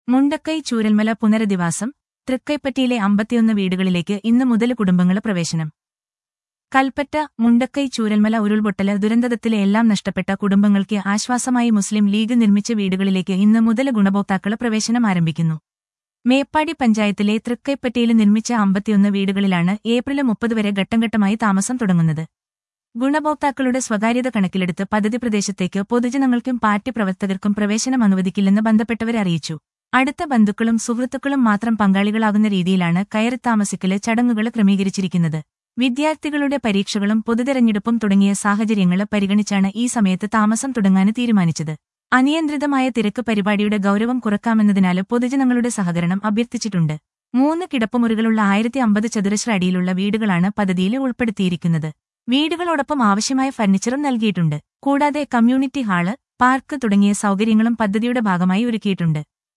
മുണ്ടക്കൈ ചൂരൽമല പുനരധിവാസം തൃക്കൈപ്പറ്റിയിലെ അമ്പത്തിയൊന്ന് വീടുകളിലേക്ക് ഇന്ന് മുതൽ കുടുംബങ്ങള് പ്രവേശനം കൽപ്പറ്റ മുണ്ടക്കൈ ചൂരൽമല ഉരുൾപൊട്ടല് ദുരന്തത്തിലെ എല്ലാം നഷ്ടപ്പെട്ട കുടുംബങ്ങൾക്ക് ആശ്വാസമായി മുസ്ലിം ലീഗ് നിർമ്മിച്ച വീടുകളിലേക്ക് ഇന്ന് മുതൽ ഗുണഭോക്താക്കള് പ്രവേശനം ആരംഭിക്കുന്നു മേപ്പാടി പഞ്ചായത്തിലെ തൃക്കൈപ്പറ്റിയിൽ നിർമ്മിച്ച അമ്പത്തിയൊന്ന് വീടുകളിലാണ് ഏപ്രിൽ മുപ്പത് വരെ ഘട്ടംഘട്ടമായി താമസം തുടങ്ങുന്നത് ഗുണഭോക്താക്കളുടെ സ്വകാര്യത കണക്കിലെടുത്ത് പദ്ധതി പ്രദേശത്തേക്ക് പൊതുജനങ്ങൾക്കും പാർട്ടി പ്രവർത്തകർക്കും പ്രവേശനം അനുവദിക്കില്ലെന്ന് ബന്ധപ്പെട്ടവരെ അറിയിച്ചു അടുത്ത ബന്ധുക്കളും സുഹൃത്തുക്കളും മാത്രം പങ്കാളികളാകുന്ന രീതിയിലാണ് കയറി താമസിക്കല് ചടങ്ങുകൾ ക്രമീകരിച്ചിരിക്കുന്നത് വിദ്യാർത്ഥികളുടെ പരീക്ഷകളും പൊതുതെരഞ്ഞെടുപ്പും തുടങ്ങിയ സാഹചര്യങ്ങൾ പരിഗണിച്ചാണ് ഈ സമയത്ത് താമസം തുടങ്ങാൻ തീരുമാനിച്ചത് അനിയന്ത്രിതമായ തിരക്ക് പരിപാടിയുടെ ഗൌരവം കുറക്കാമെന്നതിനാല് പൊതുജനങ്ങളുടെ സഹകരണം അഭ്യർത്ഥിച്ചിട്ടുണ്ട് മൂന്ന് കിടപ്പുമുറികളുള്ള ആയിരത്തി അമ്പത് ചതുരശ്ര അടിയിലുള്ള വീടുകളാണ് പദ്ധതിയിൽ ഉൾപ്പെടുത്തിയിരിക്കുന്നത് വീടുകളോടൊപ്പം ആവശ്യമായ ഫർണിച്ചറും നൽകിയിട്ടുണ്ട് കൂടാതെ കമ്മ്യൂണിറ്റി ഹാള് പാർക്ക് തുടങ്ങിയ സൗകര്യങ്ങളും പദ്ധതിയുടെ ഭാഗമായി ഒരുക്കിയിട്ടുണ്ട്